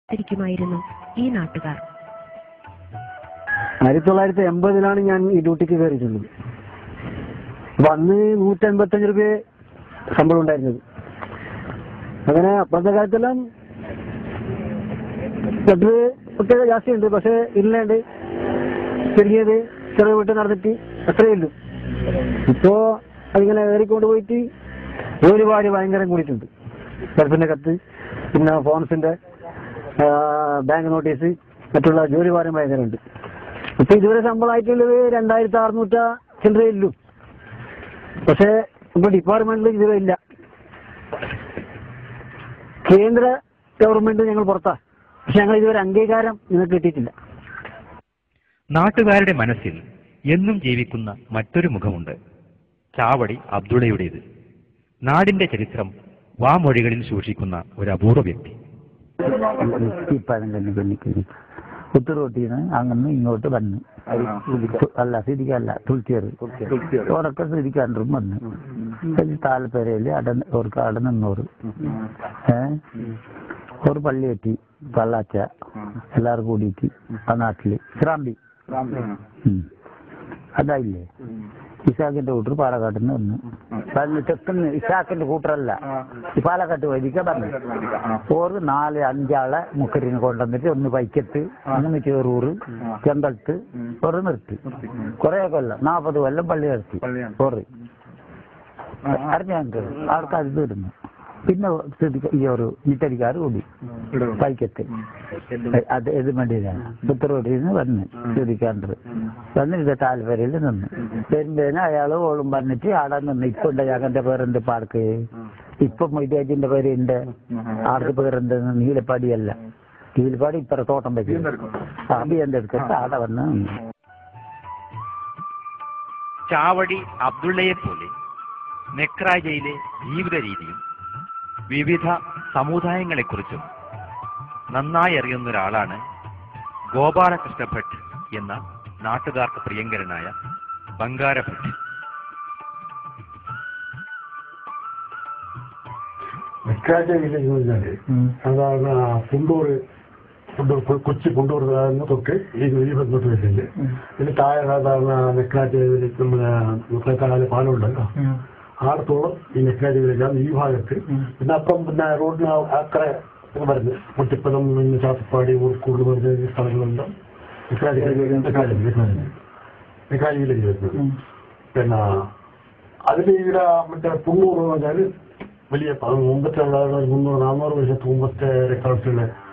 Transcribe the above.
തിരിക്കുമായിരുന്നു ഈ നാട്ടുകാർ ആയിരത്തി തൊള്ളായിരത്തി എൺപതിലാണ് ഞാൻ ഈ ഡ്യൂട്ടിക്ക് കയറിയിട്ടുള്ളത് അപ്പൊ അന്ന് നൂറ്റി അൻപത്തഞ്ച് രൂപ ശമ്പളം ഉണ്ടായിരുന്നത് അങ്ങനെ അപ്പോഴത്തെ കാലത്തെല്ലാം ഷട്ടർ ഒക്കെ ജാസ്തി ഉണ്ട് പക്ഷെ ഇല്ലാണ്ട് ചെറിയത് ചെറിയ വീട്ടിൽ നടന്നിട്ട് അത്രയേ ഉള്ളൂ ഇപ്പോ അതിങ്ങനെ ഏറിക്കൊണ്ട് പോയിട്ട് ജോലിപാട് ഭയങ്കരം കൂടിയിട്ടുണ്ട് ഗൾഫിന്റെ കത്ത് പിന്നെ ഫോൺസിന്റെ ആ, ബാങ്ക് നോട്ടീസ് മറ്റുള്ള ജോലി ഭാരം ഭയങ്കരമുണ്ട് ഇപ്പൊ ഇതുവരെ ശമ്പളമായിട്ടുള്ളത് രണ്ടായിരത്തി അറുന്നൂറ്റ ചില്ലറയേ ഉള്ളൂ പക്ഷെ ഇപ്പൊ ഡിപ്പാർട്ട്മെന്റിൽ ഇതുവരെ ഇല്ല കേന്ദ്ര ഗവൺമെന്റ് ഞങ്ങൾ പുറത്താ പക്ഷെ ഞങ്ങൾ ഇതുവരെ അംഗീകാരം നിങ്ങൾക്ക് കിട്ടിയിട്ടില്ല നാട്ടുകാരുടെ മനസ്സിൽ എന്നും ജീവിക്കുന്ന മറ്റൊരു മുഖമുണ്ട് ചാവടി അബ്ദുള്ളയുടേത് നാടിന്റെ ചരിത്രം വാമൊഴികളിൽ സൂക്ഷിക്കുന്ന ഒരു അപൂർവ വ്യക്തി ഇപ്പഴം കണ്ണി കണ്ണിക്ക് കുത്തുറോട്ടിന്ന് അങ്ങനെ ഇങ്ങോട്ട് വന്നു അല്ല സിരിക്കല്ല തുളിച്ചേറ് ഓരൊക്കെ സിരിക്കാണ്ടും വന്നു താലപ്പേരയില് അട ഓർക്ക് അട നിന്നോറ് ഏ ഒരു പള്ളി വെട്ടി പള്ളാച്ച എല്ലാരും കൂടിയിട്ട് ആ നാട്ടില് ശ്രാമ്പി ഉം. അതായില്ലേ ഇസാഖിന്റെ കൂട്ടർ പാലക്കാട്ടിൽ നിന്ന് വന്നു വന്ന് തെക്കുന്ന് ഇസാഖിന്റെ കൂട്ടറല്ല ഈ പാലക്കാട്ട് വൈദിക്ക പറഞ്ഞു ഓറ് നാല് അഞ്ചാളെ മുക്കരിനെ കൊണ്ടുവന്നിട്ട് ഒന്ന് പൈക്കത്ത് മൂന്ന് ചേറൂറ് ചെങ്കൽത്ത് ഒരു നിർത്തി കുറെ കൊല്ലം നാപ്പത് കൊല്ലം പള്ളി നിർത്തി ഓറ് അറിഞ്ഞാൽ ആൾക്കാർ തീർന്നു പിന്നെ സ്ഥിതിക്ക് ഈ ഒരു മിറ്റരിക്കാർ കൂടി പൈക്കത്ത് അത് ഇത് വേണ്ടിയിലാണ് പുത്തറോട്ടിൽ നിന്ന് വന്ന് സ്ഥിതിക്കാണ്ടത് വന്നിട്ട് താല്പര്യയിൽ നിന്ന് വരുമ്പേന് അയാള് ഓളും പറഞ്ഞിട്ട് ആടെ നിന്ന് ഇപ്പൊ ഉണ്ട് ഞങ്ങളുടെ പേരുണ്ട് പാർക്ക് ഇപ്പൊ മൊയ്തേജിന്റെ പേരുണ്ട് ആർക്ക് പേരുണ്ട് നീലപ്പാടിയല്ല നീലപ്പാടി ഇപ്പറ തോട്ടം വെച്ചു അബിയന്റെ അടുക്കത്ത് ആടെ വന്ന് നിന്നു. ചാവടി അബ്ദുള്ളയെ പോലെ നെക്രാജയിലെ ജീവിത രീതിയും വിവിധ സമുദായങ്ങളെക്കുറിച്ചും നന്നായി അറിയുന്ന ഒരാളാണ് ഗോപാലകൃഷ്ണ ഭട്ട് എന്ന നാട്ടുകാർക്ക് പ്രിയങ്കരനായ ബംഗാര ഭട്ട് മെക്കാറ്റ വില്ലേജ് എന്ന് പറഞ്ഞാല് സാധാരണ കുണ്ടൂർ കുണ്ടൂർ കൊ- കൊച്ചി കുണ്ടൂർ നിന്ന് തൊട്ട് ഈ ഈ ബന്ധപ്പെട്ട് വരുന്നില്ല ഇതിന് താഴെ സാധാരണ മെക്കാറ്റ വില്ലേജ് നമ്മുടെ മുത്തക്കാല പാലം ഉണ്ടല്ലോ ആടത്തോളം ഈ മെക്കാറ്റ വില്ലേജാണ് ഈ ഭാഗത്ത് പിന്നെ അപ്പം പിന്നെ റോഡിന് അക്കറെ എന്ന് പറഞ്ഞ് മുട്ടിപ്പലം പിന്നെ ചാത്തപ്പാടി ഊർക്കൂട് പറഞ്ഞ ഈ സ്ഥലങ്ങളുണ്ട് മെക്കാറ്റ മെക്കാറ്റ മെക്കാറ്റ വില്ലേജ് വരുന്നത് പിന്നെ അതിൽ ഇവിടെ മറ്റേ പുണ്ണൂർ എന്ന് പറഞ്ഞാൽ വലിയ പ- മുമ്പത്തെ ഉള്ള ഒരു മുന്നൂറ് നാന്നൂറ് വർഷത്തെ മുമ്പത്തെ റെക്കോർഡ്സുള്ള